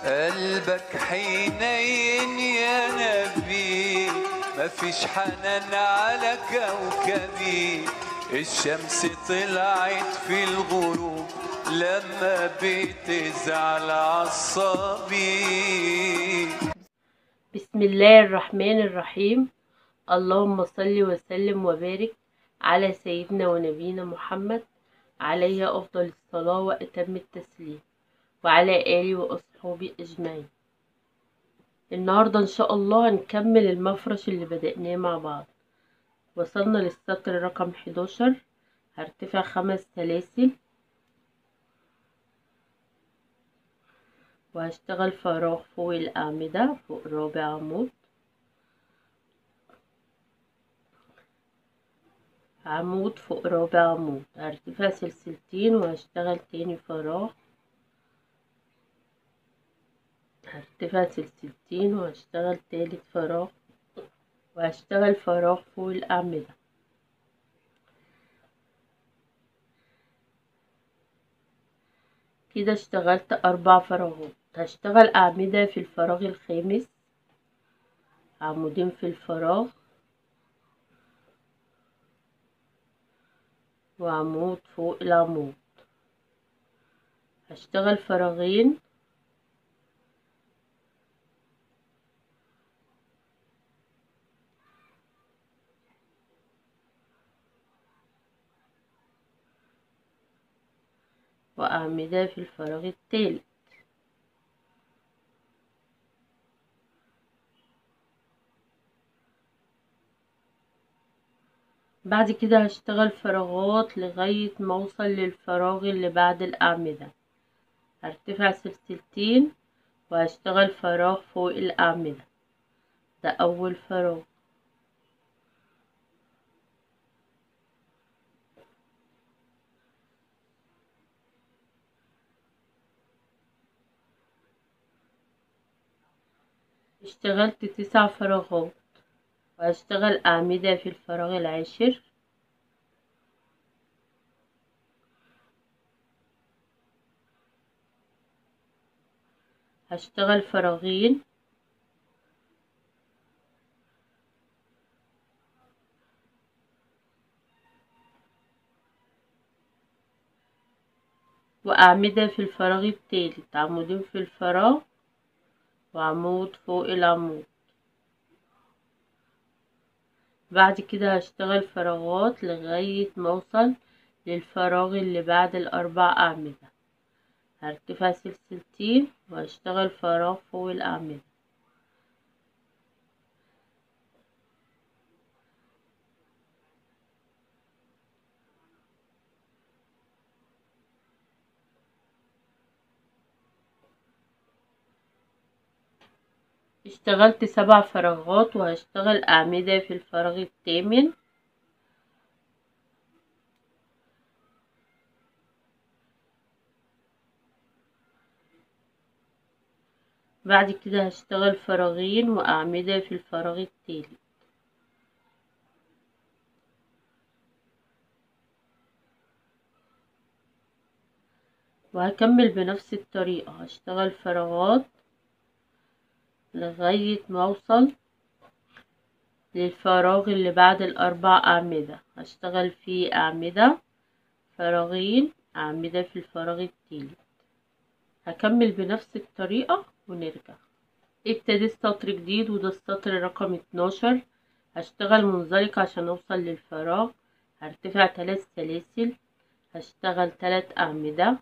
قلبك حنين يا نبي مفيش حنان على كوكبي الشمس طلعت في الغروب لما بتزعل عصبي بسم الله الرحمن الرحيم اللهم صل وسلم وبارك على سيدنا ونبينا محمد عليه أفضل الصلاة وأتم التسليم وعلى آله وأصحابه أجمعين النهاردة إن شاء الله هنكمل المفرش اللي بدأناه مع بعض وصلنا للسطر رقم 11 هرتفع خمس سلاسل وهشتغل فراغ فوق الأعمدة فوق رابع عمود عمود فوق رابع عمود هرتفع سلسلتين وهشتغل تاني فراغ هرتفع سلسلتين وهشتغل تالت فراغ وهشتغل فراغ فوق الأعمدة كده اشتغلت أربع فراغات هشتغل أعمدة في الفراغ الخامس عمودين في الفراغ وعمود فوق العمود هشتغل فراغين وأعمدة في الفراغ التالت بعد كده هشتغل فراغات لغاية ما اوصل للفراغ اللي بعد الأعمدة هرتفع سلسلتين وهشتغل فراغ فوق الأعمدة ده أول فراغ اشتغلت تسع فراغات وهشتغل أعمدة في الفراغ العاشر هشتغل فراغين وأعمدة في الفراغ التالت عمودين في الفراغ وعمود فوق العمود بعد كده هشتغل فراغات لغاية ما اوصل للفراغ اللي بعد الأربع أعمدة هرتفع سلسلتين وهشتغل فراغ فوق الأعمدة اشتغلت سبع فراغات وهشتغل أعمدة في الفراغ الثامن بعد كده هشتغل فراغين وأعمدة في الفراغ التالت وهكمل بنفس الطريقة هشتغل فراغات لغاية ما اوصل للفراغ اللي بعد الأربع أعمدة هشتغل فيه أعمدة فراغين أعمدة في الفراغ التالت هكمل بنفس الطريقة ونرجع ابتدي سطر جديد وده السطر رقم اتناشر هشتغل منزلق عشان اوصل للفراغ هرتفع تلات سلاسل هشتغل تلات أعمدة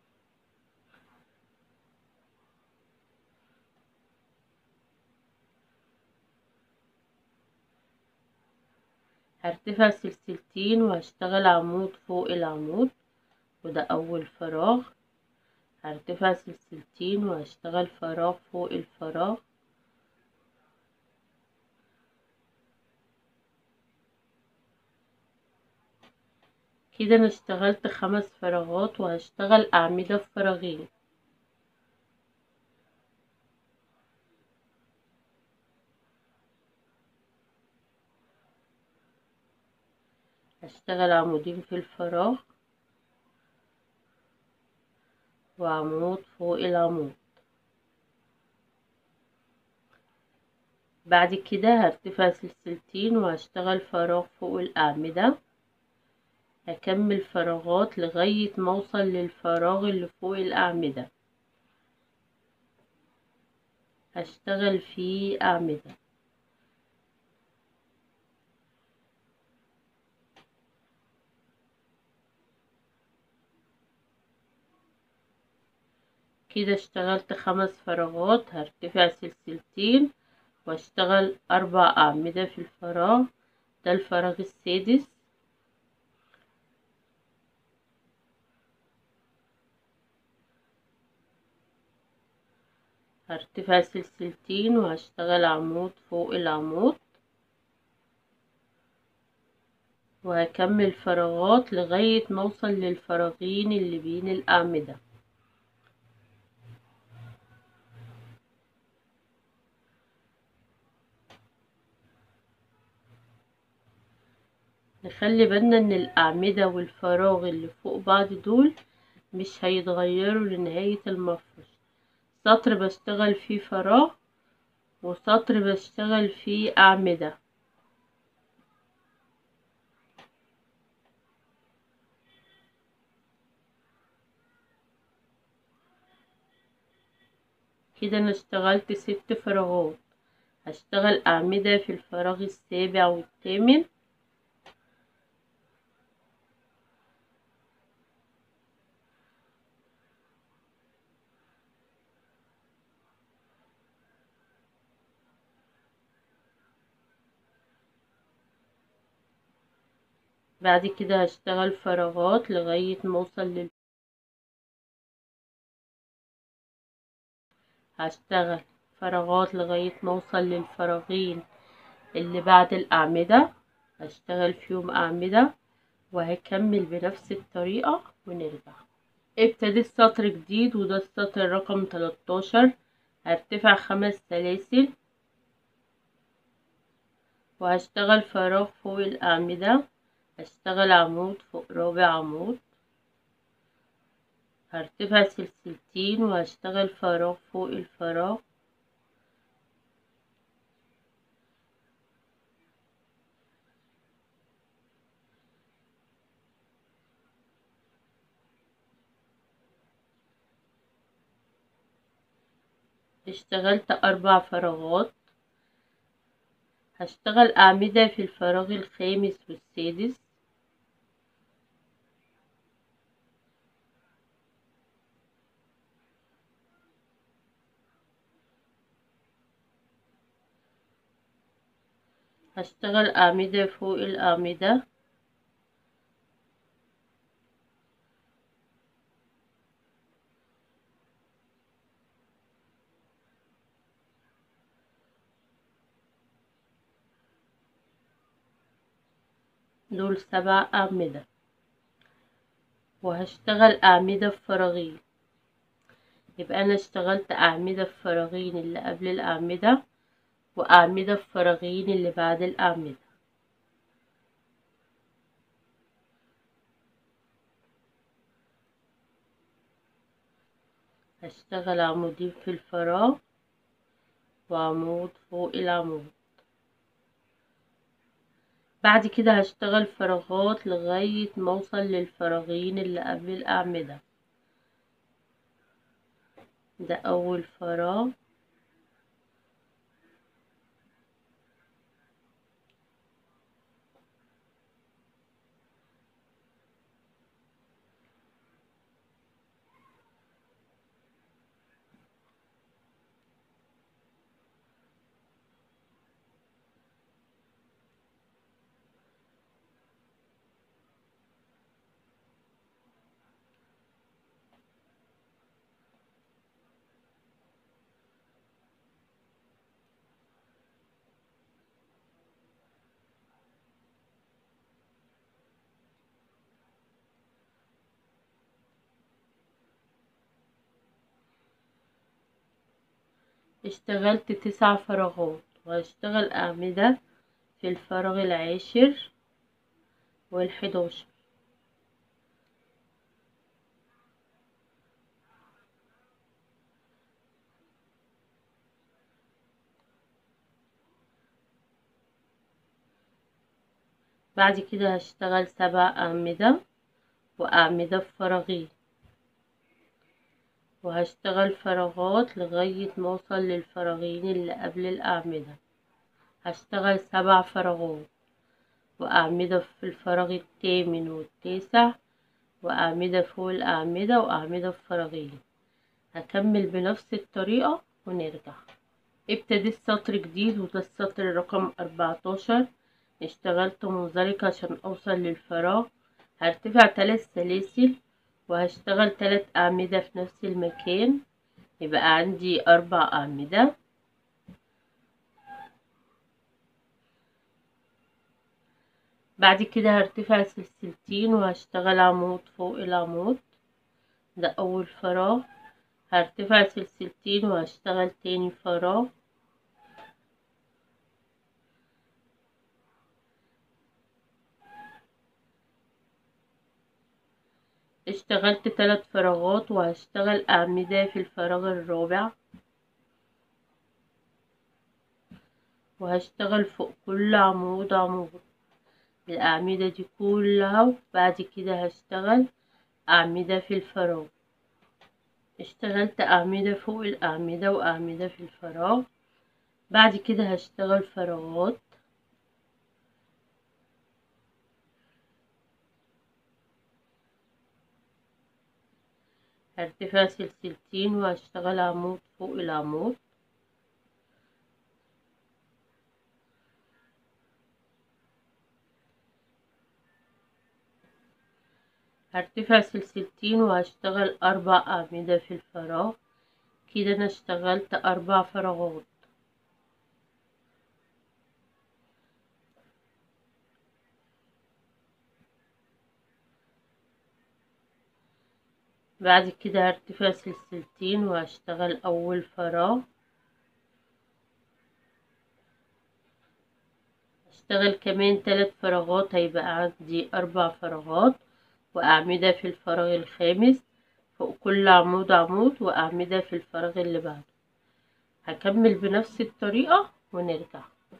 هرتفع سلسلتين وهشتغل عمود فوق العمود وده أول فراغ هرتفع سلسلتين وهشتغل فراغ فوق الفراغ كده انا اشتغلت خمس فراغات وهشتغل أعمدة في فراغين هشتغل عمودين في الفراغ وعمود فوق العمود بعد كده هرتفع سلسلتين وهشتغل فراغ فوق الأعمدة هكمل فراغات لغاية ما اوصل للفراغ اللي فوق الأعمدة هشتغل فيه أعمدة كده اشتغلت خمس فراغات هرتفع سلسلتين واشتغل أربع أعمدة في الفراغ ده الفراغ السادس هرتفع سلسلتين وهشتغل عمود فوق العمود وهكمل فراغات لغاية ما اوصل للفراغين اللي بين الأعمدة نخلي بالنا ان الأعمدة والفراغ اللي فوق بعض دول مش هيتغيروا لنهاية المفرش سطر بشتغل فيه فراغ وسطر بشتغل فيه أعمدة كده انا اشتغلت ست فراغات هشتغل أعمدة في الفراغ السابع والثامن بعد كده هشتغل فراغات لغاية ما اوصل لل هشتغل فراغات لغاية ما اوصل للفراغين اللي بعد الأعمدة هشتغل فيهم أعمدة وهكمل بنفس الطريقة ونرجع ابتدي سطر جديد وده السطر رقم 13 هرتفع خمس سلاسل وهشتغل فراغ فوق الأعمدة هشتغل عمود فوق رابع عمود هرتفع سلسلتين وهشتغل فراغ فوق الفراغ اشتغلت أربع فراغات هشتغل أعمدة في الفراغ الخامس والسادس هشتغل أعمدة فوق الأعمدة دول سبع أعمدة وهشتغل أعمدة في فراغين يبقى أنا اشتغلت أعمدة في فراغين اللي قبل الأعمدة وأعمدة في فراغين اللي بعد الأعمدة هشتغل عمودين في الفراغ وعمود فوق العمود بعد كده هشتغل فراغات لغاية ما اوصل للفراغين اللي قبل الأعمدة ده أول فراغ اشتغلت تسع فراغات وهشتغل أعمدة في الفراغ العاشر والحداشر بعد كده هشتغل سبع أعمدة وأعمدة في فراغين وهشتغل فراغات لغاية ما اوصل للفراغين اللي قبل الأعمدة هشتغل سبع فراغات وأعمدة في الفراغ الثامن والتاسع وأعمدة فوق الأعمدة وأعمدة في فراغين هكمل بنفس الطريقة ونرجع ابتديت سطر جديد وده السطر رقم أربعتاشر اشتغلت منزلق عشان أوصل للفراغ هرتفع تلات سلاسل وهشتغل تلات أعمدة في نفس المكان يبقى عندي أربع أعمدة بعد كده هرتفع سلسلتين وهشتغل عمود فوق العمود ده أول فراغ هرتفع سلسلتين وهشتغل تاني فراغ اشتغلت تلات فراغات وهشتغل أعمدة في الفراغ الرابع وهشتغل فوق كل عمود عمود الأعمدة دي كلها وبعد كده هشتغل أعمدة في الفراغ اشتغلت أعمدة فوق الأعمدة وأعمدة في الفراغ بعد كده هشتغل فراغات هرتفع سلسلتين وهشتغل عمود فوق العمود هرتفع سلسلتين وهشتغل أربع أعمدة في الفراغ كده أنا اشتغلت أربع فراغات بعد كده هرتفع سلسلتين وهشتغل أول فراغ هشتغل كمان تلات فراغات هيبقى عندي أربع فراغات وأعمدة في الفراغ الخامس فوق كل عمود عمود وأعمدة في الفراغ اللي بعده هكمل بنفس الطريقة ونرجع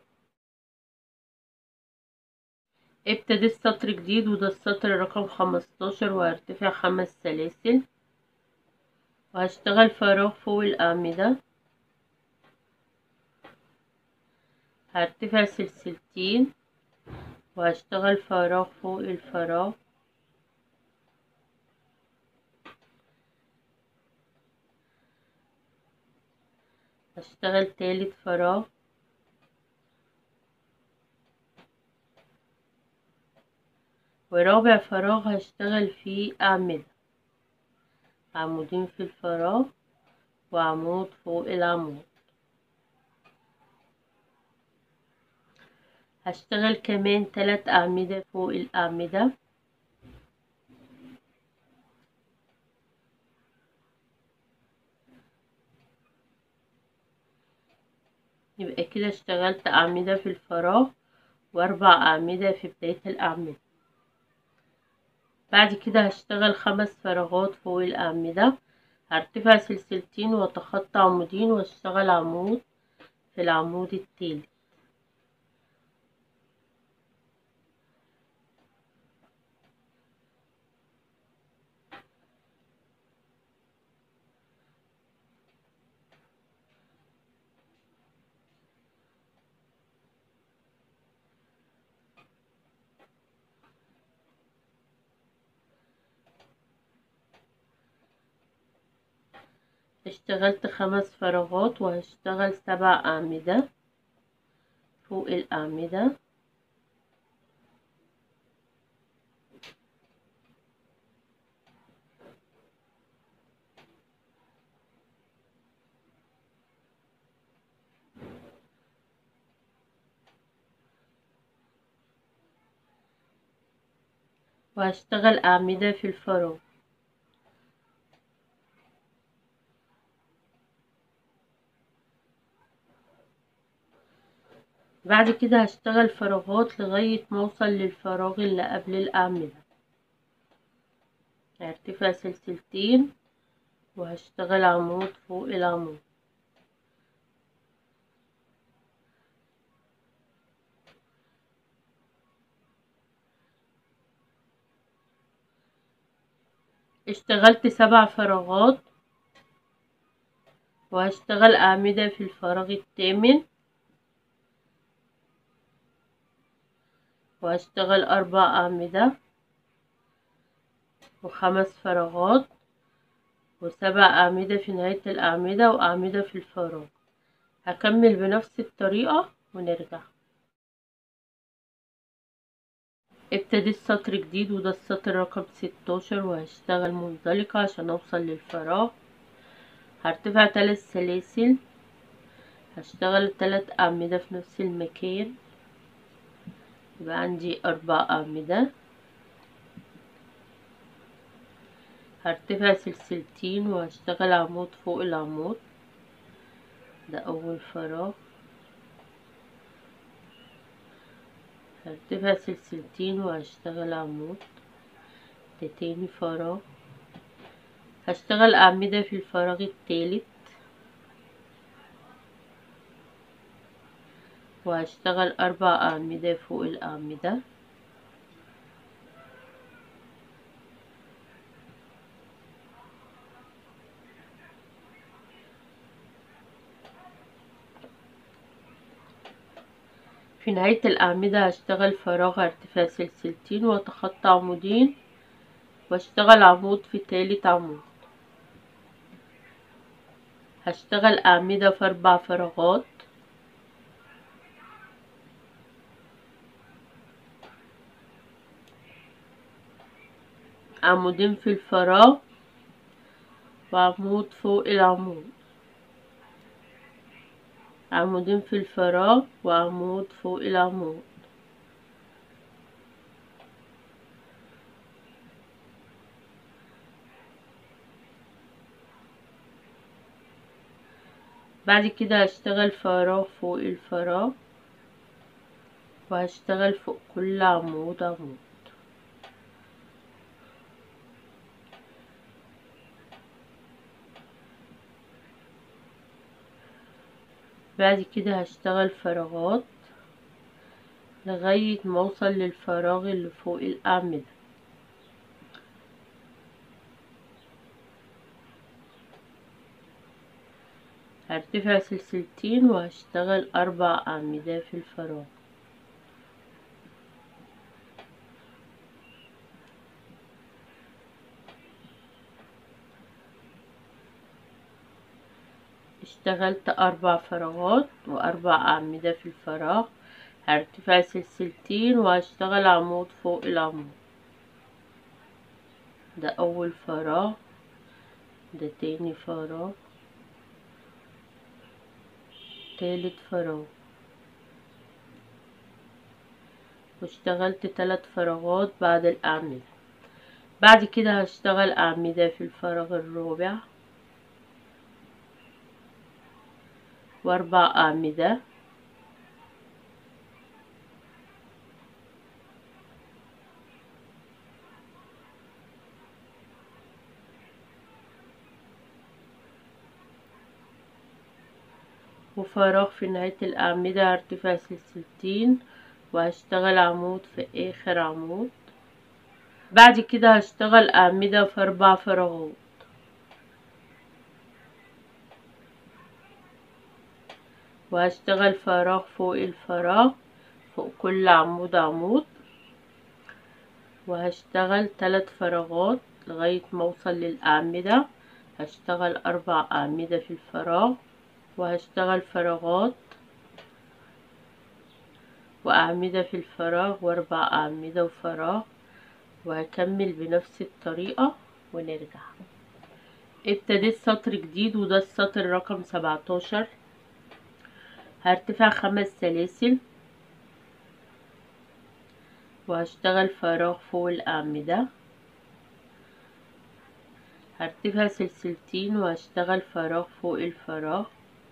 ابتديت سطر جديد وده السطر رقم خمستاشر وهرتفع خمس سلاسل وهشتغل فراغ فوق الأعمدة هرتفع سلسلتين وهشتغل فراغ فوق الفراغ هشتغل تالت فراغ ورابع فراغ هشتغل فيه أعمدة عمودين في الفراغ وعمود فوق العمود هشتغل كمان تلات أعمدة فوق الأعمدة يبقى كده اشتغلت أعمدة في الفراغ وأربع أعمدة في بداية الأعمدة بعد كده هشتغل خمس فراغات فوق الأعمدة هرتفع سلسلتين وأتخطى عمودين واشتغل عمود في العمود التالي اشتغلت خمس فراغات وهشتغل سبع أعمدة فوق الأعمدة وهشتغل أعمدة في الفراغ بعد كده هشتغل فراغات لغاية ما اوصل للفراغ اللي قبل الأعمدة هرتفع سلسلتين وهشتغل عمود فوق العمود اشتغلت سبع فراغات وهشتغل أعمدة في الفراغ الثامن وهشتغل أربع أعمدة وخمس فراغات وسبع أعمدة في نهاية الأعمدة وأعمدة في الفراغ هكمل بنفس الطريقة ونرجع ابتديت سطر جديد وده السطر رقم ستاشر وهشتغل منزلقة عشان اوصل للفراغ هرتفع تلات سلاسل هشتغل تلات أعمدة في نفس المكان يبقى عندي أربع أعمدة هرتفع سلسلتين وهشتغل عمود فوق العمود ده أول فراغ هرتفع سلسلتين وهشتغل عمود ده تاني فراغ هشتغل أعمدة في الفراغ التالت وهشتغل أربع أعمدة فوق الأعمدة في نهاية الأعمدة هشتغل فراغ ارتفاع سلسلتين وأتخطى عمودين واشتغل عمود في تالت عمود هشتغل أعمدة في أربع فراغات عمودين في الفراغ وعمود فوق العمود عمودين في الفراغ وعمود فوق العمود بعد كده هشتغل فراغ فوق الفراغ وهشتغل فوق كل عمود عمود بعد كده هشتغل فراغات لغاية ما اوصل للفراغ اللي فوق الأعمدة هرتفع سلسلتين وهشتغل أربع أعمدة في الفراغ اشتغلت أربع فراغات وأربع أعمدة في الفراغ هرتفع سلسلتين وهشتغل عمود فوق العمود ده أول فراغ ده تاني فراغ تالت فراغ واشتغلت تلات فراغات بعد الأعمدة بعد كده هشتغل أعمدة في الفراغ الرابع وأربع أعمدة وفراغ في نهاية الأعمدة هرتفع سلسلتين وهشتغل عمود في آخر عمود بعد كده هشتغل أعمدة في أربع فراغات وهشتغل فراغ فوق الفراغ فوق كل عمود عمود وهشتغل تلات فراغات لغاية ما اوصل للأعمدة هشتغل أربع أعمدة في الفراغ وهشتغل فراغات وأعمدة في الفراغ وأربع أعمدة وفراغ وهكمل بنفس الطريقة ونرجع ابتديت سطر جديد وده السطر رقم سبعتاشر هرتفع خمس سلاسل وهشتغل فراغ فوق الأعمدة هرتفع سلسلتين وهشتغل فراغ فوق الفراغ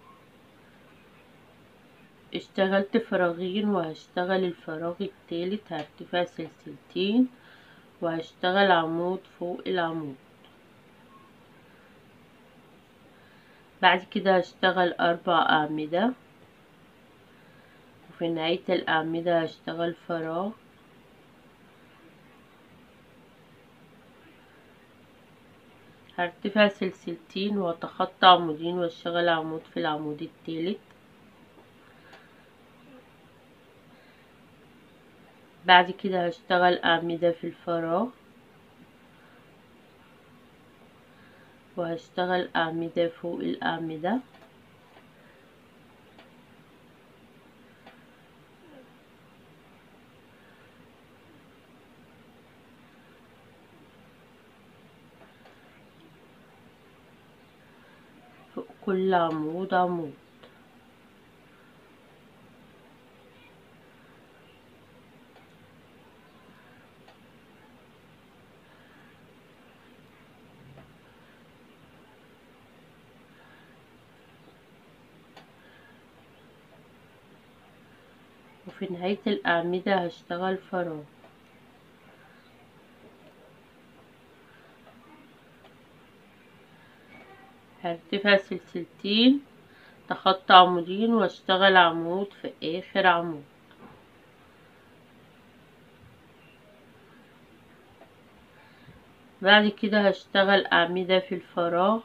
اشتغلت فراغين وهشتغل الفراغ التالت هرتفع سلسلتين وهشتغل عمود فوق العمود بعد كده هشتغل أربع أعمدة وفي نهاية الأعمدة هشتغل فراغ هرتفع سلسلتين واتخطى عمودين واشتغل عمود في العمود التالت بعد كده هشتغل أعمدة في الفراغ وهشتغل أعمدة فوق الأعمدة فوق كل عمود عمود وفي نهاية الأعمدة هشتغل فراغ هرتفع سلسلتين تخطى عمودين واشتغل عمود في آخر عمود بعد كده هشتغل أعمدة في الفراغ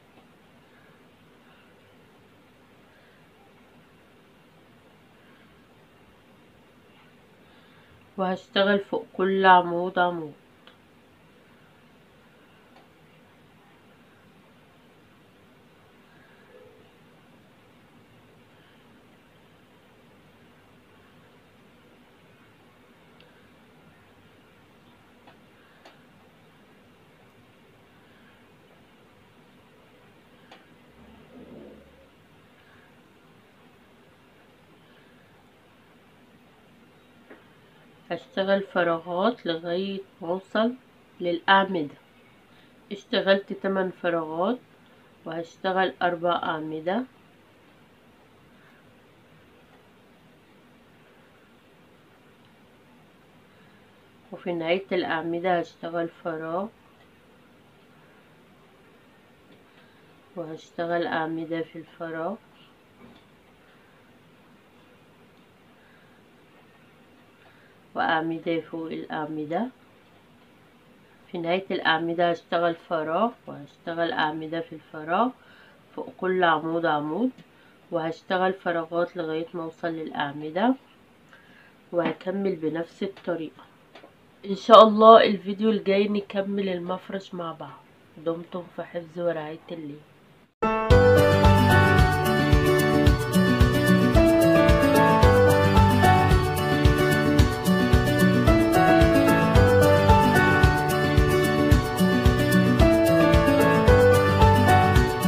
وهشتغل فوق كل عمود عمود هشتغل فراغات لغاية ما اوصل للأعمدة اشتغلت تمن فراغات وهشتغل أربع أعمدة وفي نهاية الأعمدة هشتغل فراغ وهشتغل أعمدة في الفراغ وأعمدة فوق الأعمدة في نهاية الأعمدة هشتغل فراغ وهشتغل أعمدة في الفراغ فوق كل عمود عمود وهشتغل فراغات لغاية ما أوصل للأعمدة وهكمل بنفس الطريقة إن شاء الله الفيديو الجاي نكمل المفرش مع بعض دمتم في حفظ ورعاية الله